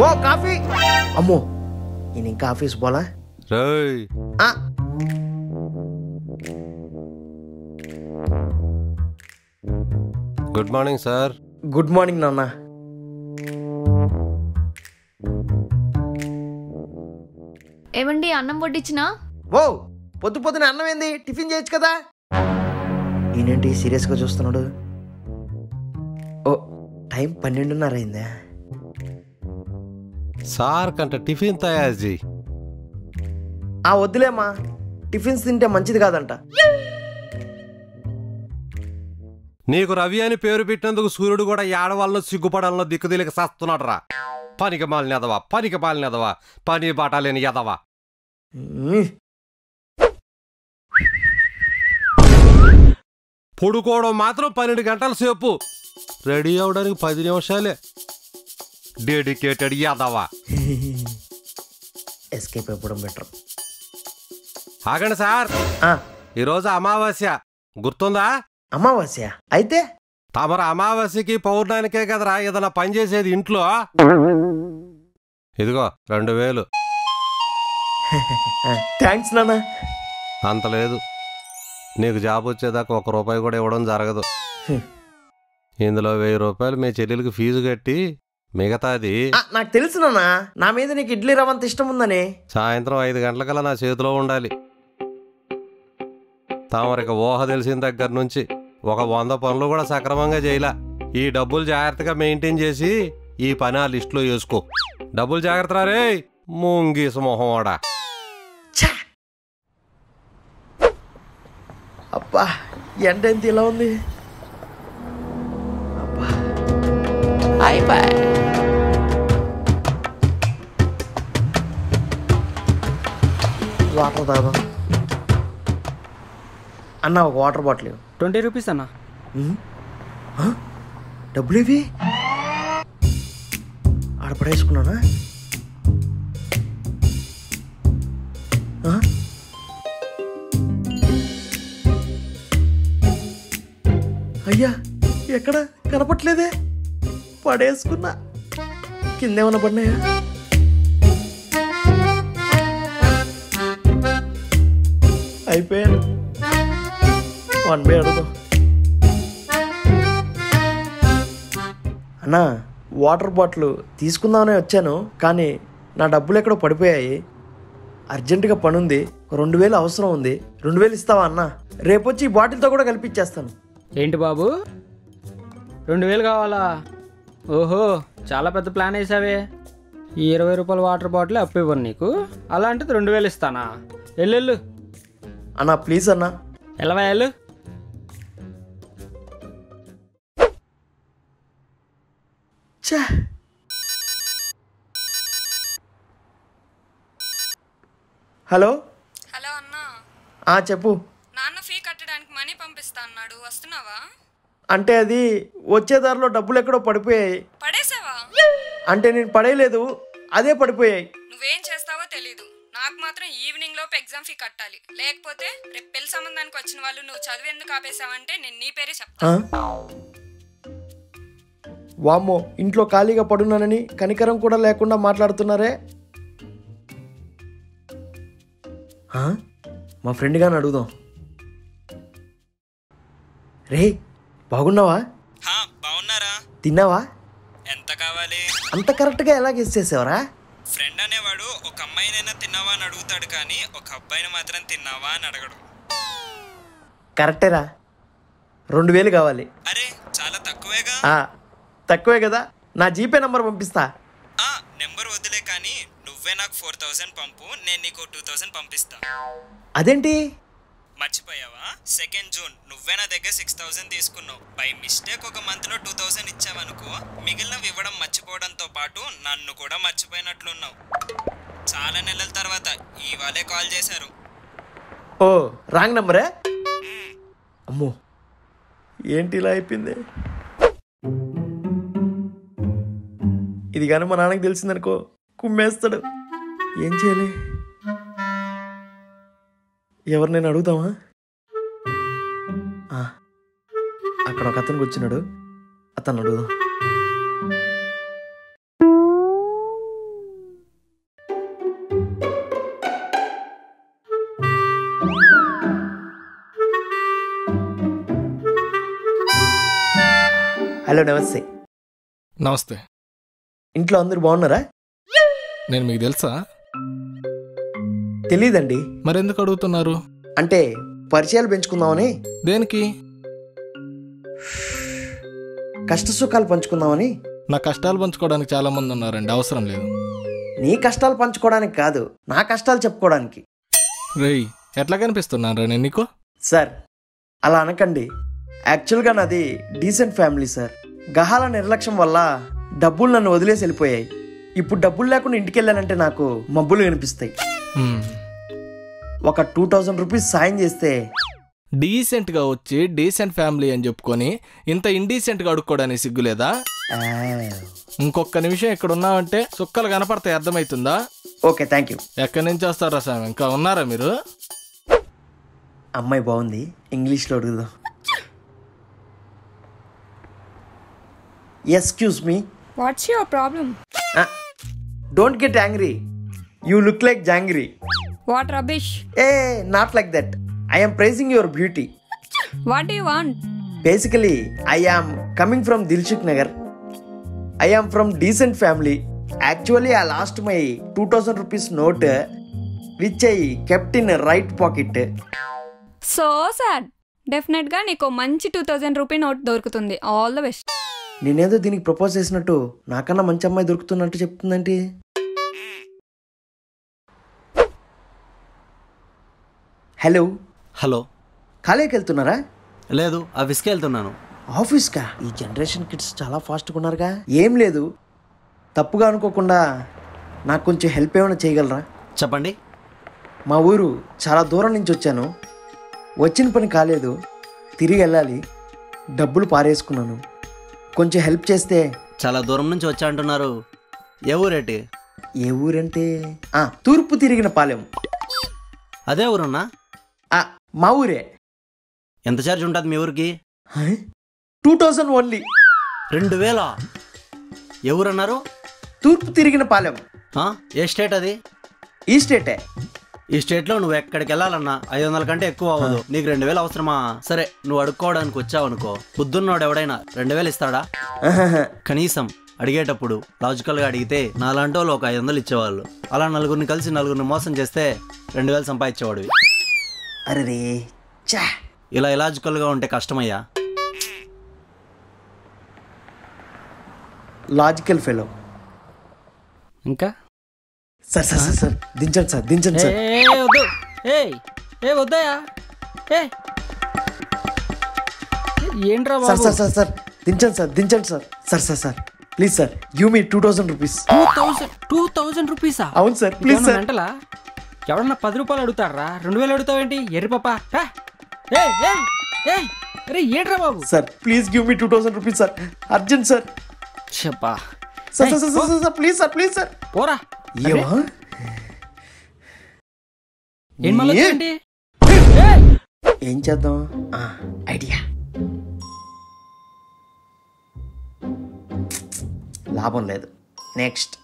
ఓ coffee అమ్మో నేను ఇంకా ఆఫీస్ పోలా రేయ్ ఆ, good morning sir good morning నాన్న ఏమండి అన్నం వడ్డించినా ఓ పొద్దు పొద్దున అన్నం ఏంది టిఫిన్ చేయొచ్చు కదా ఈయనేంటి సీరియస్గా చూస్తున్నాడు ఓ టైం పన్నెండున్నర అయిందా సార్ కంట టిఫిన్ తయారు చేయి ఆ వద్దులేమ్మా టిఫిన్స్ తింటే మంచిది కాదంట నీకు రవి అని పేరు పెట్టినందుకు సూర్యుడు కూడా ఏడవాళ్ళను సిగ్గుపడాలను దిక్కుదిలికి సస్తున్నాడు రా పనికి మాలిన ఎదవా పనికి మాలిన ఎదవా పని బాటాలేని ఎదవా ఉమ్, పొడుకోవడం మాత్రం పన్నెండు గంటల సేపు రెడీ అవడానికి పది నిమిషాలే డెడికేటెడ్ ఎదవా ఎస్కేప్ అయిపోవడం బెటర్ ఆగండి సార్ ఈరోజు అమావాస్య గుర్తుందా అమావాస్య అయితే తమరు అమావాస్యకి పౌర్ణానికే కదరా ఏదైనా పని చేసేది ఇంట్లో ఇదిగో రెండు వేలు థ్యాంక్స్ నాన్న అంత లేదు నీకు జాబ్ వచ్చేదాకా ఒక రూపాయి కూడా ఇవ్వడం జరగదు హ్మ్. ఇందులో వెయ్యి రూపాయలు మీ చెల్లెలకి ఫీజు కట్టి మిగతాది ఆ, నాకు తెలుసు నాన్న నా మీద నీకు ఇడ్లీ రవ్వంత ఇష్టం ఉందని సాయంత్రం ఐదు గంటలకల్లా నా చేతిలో ఉండాలి తమరికి ఊహ తెలిసిన దగ్గర నుంచి ఒక వంద పనులు కూడా సక్రమంగా చేయలా ఈ డబ్బులు జాగ్రత్తగా మెయింటైన్ చేసి ఈ పని ఆ లిస్టులో వేసుకో డబ్బులు జాగ్రత్త రే ముంగీసు మొహం వాడా ఛా! అబ్బా ఎండ ఎంత ఇలా ఉంది అబ్బా అయిపోయి వాటర్ తాగుదాం అన్న ఒక వాటర్ బాటిల్ ఇవ్వు. ట్వంటీ రూపీస్ అన్న ఉమ్. ఆ? డబ్బులు ఇవి ఆడ పడేసుకున్నానా ఆ? అయ్యా ఎక్కడ కనపట్లేదే పడేసుకున్నా కిందేమన్నా పడినాయా అయిపోయాను వన్ బై అడుగుదాం అన్నా వాటర్ బాటిల్ తీసుకుందామనే వచ్చాను కానీ నా డబ్బులు ఎక్కడో పడిపోయాయి అర్జెంటుగా పని ఉంది రెండు వేలు అవసరం ఉంది రెండు వేలు ఇస్తావా అన్న రేపొచ్చి ఈ బాటిల్తో కూడా కల్పించేస్తాను ఏంటి బాబు రెండు వేలు కావాలా ఓహో చాలా పెద్ద ప్లాన్ వేసావే ఈ ఇరవై రూపాయల వాటర్ బాటిల్ అప్పు ఇవ్వను నీకు అలాంటిది రెండు వేలు ఇస్తానా వెళ్ళు అన్న ప్లీజ్ అన్న ఎలా వెళ్ళు ఛే హలో హలో అన్నా ఆ చెప్పు నాన్న ఫీ కట్టడానికి మనీ పంపిస్తా అన్నాడు వస్తున్నావా అంటే అది వచ్చే దారిలో డబ్బులు ఎక్కడో పడిపోయాయి పడేసావా అంటే నేను పడేయలేదు అదే పడిపోయాయి నువ్వేం చేస్తావో తెలీదు నాకు మాత్రం ఈవినింగ్ లోపు ఎగ్జామ్ ఫీ కట్టాలి లేకపోతే రేపు పెళ్లి సంబంధానికి వచ్చిన వాళ్ళు నువ్వు చదువు ఎందుకు ఆపేసావంటే నేను నీ పేరే చెప్తా ఆ? వామ్మో ఇంట్లో ఖాళీగా పడున్నానని కనికరం కూడా లేకుండా మాట్లాడుతున్నారే ఆ? మా ఫ్రెండ్ గాని అడుగుదాం రే బాగున్నావా హా బాగున్నారా తిన్నావా ఎంత కావాలి అంత కరెక్ట్గా ఎలా గెస్ చేసావరా ఫ్రెండ్ అనేవాడు ఒక అమ్మాయినైనా తిన్నావా అని అడుగుతాడు కానీ ఒక అబ్బాయిని మాత్రం తిన్నావా అని అడగడు కరెక్టేరా రెండు వేలు కావాలి అరే చాలా తక్కువేగా ఆ, తక్కువే కదా నా జీపే నంబర్ పంపిస్తా ఆ నెంబర్ వదిలే కానీ నువ్వే నాకు ఫోర్ థౌజండ్ పంపు నేను నీకు టూ థౌజండ్ పంపిస్తా అదేంటి మర్చిపోయావా సెకండ్ జూన్ నువ్వే నా దగ్గర సిక్స్ థౌజండ్ తీసుకున్నావు బై మిస్టేక్ ఒక మంత్ లో టూ థౌజండ్ ఇచ్చావనుకో మిగిలినవి ఇవ్వడం మర్చిపోవడంతో పాటు నన్ను కూడా మర్చిపోయినట్లున్నావు చాలా నెలల తర్వాత ఇవాళే కాల్ చేశారు ఓ రాంగ్ నంబరే అమ్మో ఏంటి ఇలా అయిపోయింది ఇది కానీ మా నాన్నకి తెలిసిందనుకో కుమ్మేస్తాడు ఏం చేయాలి ఎవరు నేను అడుగుతామా ఆ, అక్కడ ఒక అతను కూర్చున్నాడు అతను అడుగుదాం హలో హలో ఎవరు ఆ, చెప్పు నాన్న అతను అడుగుదాం. ఏంటి హలో నమస్తే నమస్తే ఇంట్లో అందరూ బాగున్నారా నేను మీకు తెలుసా తెలీదండి మరెందుకు అడుగుతున్నారు అంటే పరిచయాలు పెంచుకుందామని దేనికి కష్ట సుఖాలు పంచుకుందామని నా కష్టాలు పంచుకోవడానికి చాలా మంది ఉన్నారండి అవసరం లేదు నీ కష్టాలు పంచుకోవడానికి కాదు నా కష్టాలు చెప్పుకోవడానికి రేయ్ ఎట్లా కనిపిస్తున్నారా నేను నీకు సార్ అలా అనకండి యాక్చువల్గా నాది డీసెంట్ ఫ్యామిలీ సార్ గహాల నిర్లక్ష్యం వల్ల డబ్బులు నన్ను వదిలేసి వెళ్ళిపోయాయి ఇప్పుడు డబ్బులు లేకుండా ఇంటికి వెళ్ళానంటే నాకు మబ్బులు కనిపిస్తాయి హ్మ్. ఒక టూ థౌజండ్ రూపీస్ సాయం చేస్తే డీసెంట్గా వచ్చి డీసెంట్ ఫ్యామిలీ అని చెప్పుకొని ఇంత ఇండీసెంట్గా అడుక్కోవడానికి సిగ్గులేదా ఆ, ఇంకొక నిమిషం ఇక్కడ ఉన్నామంటే సుక్కలు కనపడతాయి అర్థమవుతుందా ఓకే థ్యాంక్ యూ ఎక్కడి నుంచి వస్తారా సార్ ఇంకా ఉన్నారా మీరు అమ్మాయి బాగుంది ఇంగ్లీష్లో అడుగుదాం excuse me what's your problem don't get angry you look like jangri what rubbish hey not like that I am praising your beauty what you want basically I am coming from Dilsukhnagar I am from decent family actually I lost my two thousand rupees note which I kept in right pocket so sad డెఫినెట్గా నీకు మంచి two thousand rupee note దొరుకుతుంది all the best నేనేదో దీనికి propose చేసినట్టు నాకన్నా మంచి అమ్మాయి దొరుకుతున్నట్టు చెప్తుందంటే హలో హలో కాలేకి వెళ్తున్నారా లేదు ఆఫీస్కి వెళ్తున్నాను ఆఫీస్కా ఈ జనరేషన్ కిడ్స్ చాలా ఫాస్ట్గా ఉన్నారుగా ఏం లేదు తప్పుగా అనుకోకుండా నాకు కొంచెం హెల్ప్ ఏమైనా చేయగలరా చెప్పండి మా ఊరు చాలా దూరం నుంచి వచ్చాను వచ్చిన పని కాలేదు తిరిగి వెళ్ళాలి డబ్బులు పారేసుకున్నాను కొంచెం హెల్ప్ చేస్తే చాలా దూరం నుంచి వచ్చా అంటున్నారు ఏ ఊరేటి ఏ ఊరంటే ఆ, తూర్పు తిరిగిన పాలెం అదే ఊరున్నా ఆ, మా ఊరే ఎంత ఛార్జ్ ఉంటుంది మీ ఊరికి టూ థౌజండ్ ఓన్లీ రెండు వేల ఏ ఊరు అన్నారు తూర్పు తిరిగిన పాలెం ఆ? ఏ స్టేట్ అది ఈ స్టేటే ఈ స్టేట్లో నువ్వు ఎక్కడికి వెళ్ళాలన్నా ఐదు వందల కంటే ఎక్కువ అవ్వదు నీకు రెండు వేలు అవసరమా సరే నువ్వు అడుక్కోవడానికి వచ్చావు అనుకో బుద్ధున్నోడు ఎవడైనా రెండు వేలు ఇస్తాడా ఆహాహా. కనీసం అడిగేటప్పుడు లాజికల్గా అడిగితే నాలాంటి వాళ్ళు ఒక ఐదు వందలు ఇచ్చేవాళ్ళు అలా నలుగురిని కలిసి నలుగురిని మోసం చేస్తే రెండు వేలు సంపాదించేవాడివి అరే రే చా ఇలా ఇలాజికల్గా ఉంటే కష్టమయ్యా లాజికల్ ఫెలో ఇంకా సార్ సార్ సార్ సార్ దించండి సార్ దించండి ఏ సార్ ఏ, వద్దు ఏ ఏ వద్దయా ఏ ఏంట్రా సార్ బాబు సార్ సార్ సార్ దించండి సార్ దించండి sir sir sir sir please sir give me two thousand rupees two thousand two thousand రూపీసా అవును సార్ ప్లీజ్ సార్ మెంటలా ఎవడన్నా పది రూపాయలు అడుగుతారా రెండు వేలు అడుగుతావేంటి ఎర్రి పాప రా. ఏయ్, ఏయ్, ఏయ్, అరే ఏంట్రా బాబు sir please give me two thousand rupees sir urgent sir చెప్పా sir sir sir sir sir please sir please sir పోరా ఏమా ఏం మళ్ళీ ఏ? వచ్చావేంటి? ఏం చేద్దాం ఆ, ఐడియా లాభం లేదు నెక్స్ట్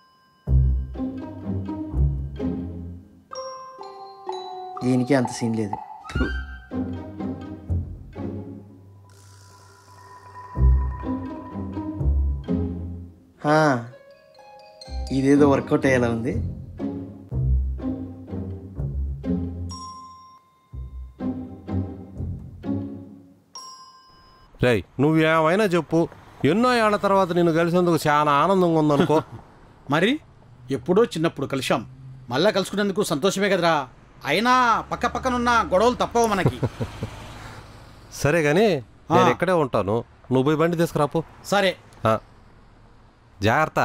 దీనికి అంత సీన్ లేదు ఫు. హా, ఇదేదో వర్కౌట్ అయ్యేలా ఉంది రేయ్ నువ్వేమైనా చెప్పు ఎన్నో ఏళ్ల తర్వాత నిన్ను కలిసేందుకు చాలా ఆనందంగా ఉందనుకో మరి ఎప్పుడో చిన్నప్పుడు కలిశాం మళ్ళా కలుసుకున్నందుకు సంతోషమే కదరా అయినా పక్క పక్కనున్న గొడవలు తప్పవు మనకి సరే గాని నేను ఆ. ఇక్కడే ఉంటాను నువ్వు పోయి బండి తీసుకురాపు సరే ఆ. జాగ్రత్త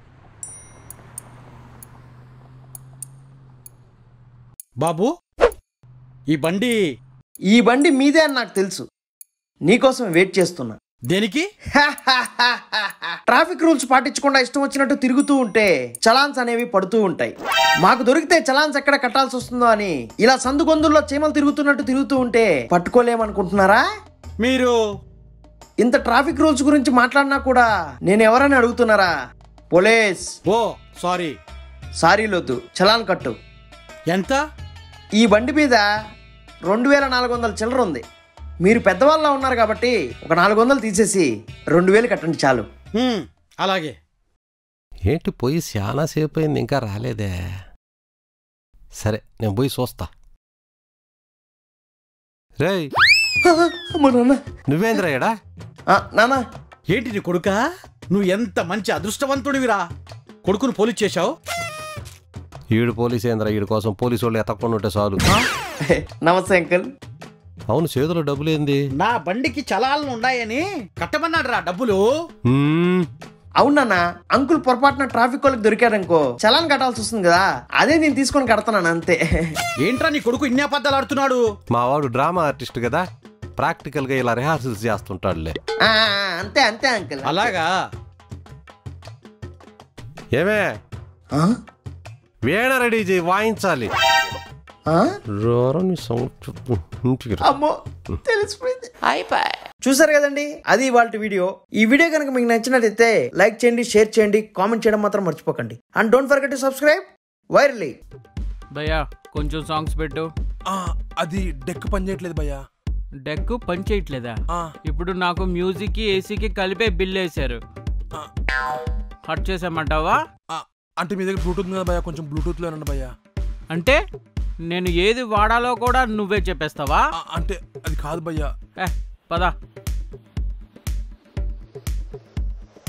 బాబు ఈ బండి ఈ బండి మీదే అని నాకు తెలుసు నీకోసం వెయిట్ చేస్తున్నా దేనికి ట్రాఫిక్ రూల్స్ పాటించకుండా ఇష్టం వచ్చినట్టు తిరుగుతూ ఉంటే చలాన్స్ అనేవి పడుతూ ఉంటాయి మాకు దొరికితే చలాన్స్ ఎక్కడ కట్టాల్సి వస్తుందో అని ఇలా సందు గొంతుల్లో చీమలు తిరుగుతున్నట్టు తిరుగుతూ ఉంటే పట్టుకోలేమనుకుంటున్నారా మీరు ఇంత ట్రాఫిక్ రూల్స్ గురించి మాట్లాడినా కూడా నేను ఎవరని అడుగుతున్నారా పోలీస్ ఓ సారీ సారీ లొద్దు చలాన్ కట్టు ఎంత ఈ బండి మీద రెండు వేల నాలుగు వందల చిల్లర ఉంది మీరు పెద్దవాళ్ళ ఉన్నారు కాబట్టి ఒక నాలుగు వందలు తీసేసి రెండు వేలు కట్టండి చాలు హ్మ్, అలాగే ఏంటి పోయి చాలా సేపు అయింది ఇంకా రాలేదే సరే నేను పోయి చూస్తా రేయ్ అమ్మో నాన్న నువ్వేంద్రా ఎడా ఆ, నాన్న ఏంటి నీ కొడుక నువ్వు ఎంత మంచి అదృష్టవంతుడివిరా కొడుకును పోలీస్ చేశావు ఈడు పోలీస్ ఏంద్రా ఈడు కోసం పోలీసు వాళ్ళు ఎతకుండా ఉంటే చాలు నమస్తే అంకుల్ అవును చేతిలో డబ్బులు ఏంది నా బండికి చలాలను ఉన్నాయని కట్టమన్నాడు రా డబ్బులు హ్మ్, అవునన్నా అంకుల్ పొరపాటున ట్రాఫిక్ వాళ్ళకి దొరికాడనుకో చలాన్ కట్టాల్సి వస్తుంది కదా అదే నేను తీసుకొని కడతాను అంతే ఏంట్రా నీ కొడుకు ఇన్ని అబద్ధాలు ఆడుతున్నాడు మా వాడు డ్రామా ఆర్టిస్ట్ కదా ప్రాక్టికల్గా ఇలా రిహార్సల్స్ చేస్తుంటాడులే ఆ, ఆ, అంతే అంతే అంకుల్ అలాగా ఏమే ఆ? వీణ రెడీ చేయి వాయించాలి ఆ? రోరా నీ సౌండ్ చెప్పు. ఇంటికి రా. అమ్మో తెలిసిపోయింది చూసారు కదండి అది ఇవాళ వీడియో ఈ వీడియో కనుక మీకు నచ్చినట్లయితే లైక్ చేయండి షేర్ చేయండి కామెంట్ చేయడం మాత్రం మర్చిపోకండి and don't forget to subscribe వైర్లీ భయ్యా కొంచెం సాంగ్స్ పెట్టు ఆ, అది డెక్ పని చేయట్లేదు భయ్యా డెక్ పని చేయట్లేదా ఆ, ఇప్పుడు నాకు మ్యూజిక్కి ఏసీకి కలిపే బిల్ వేశారు ఆ, కట్ చేసామంటావా ఆ, అంటే మీ దగ్గర బ్లూటూత్ ఉంది కదా భయ్యా కొంచెం బ్లూటూత్లో ఉండండి భయ్యా అంటే నేను ఏది వాడాలో కూడా నువ్వే చెప్పేస్తావా ఆ, అంటే అది కాదు భయ్యా ఏ పదా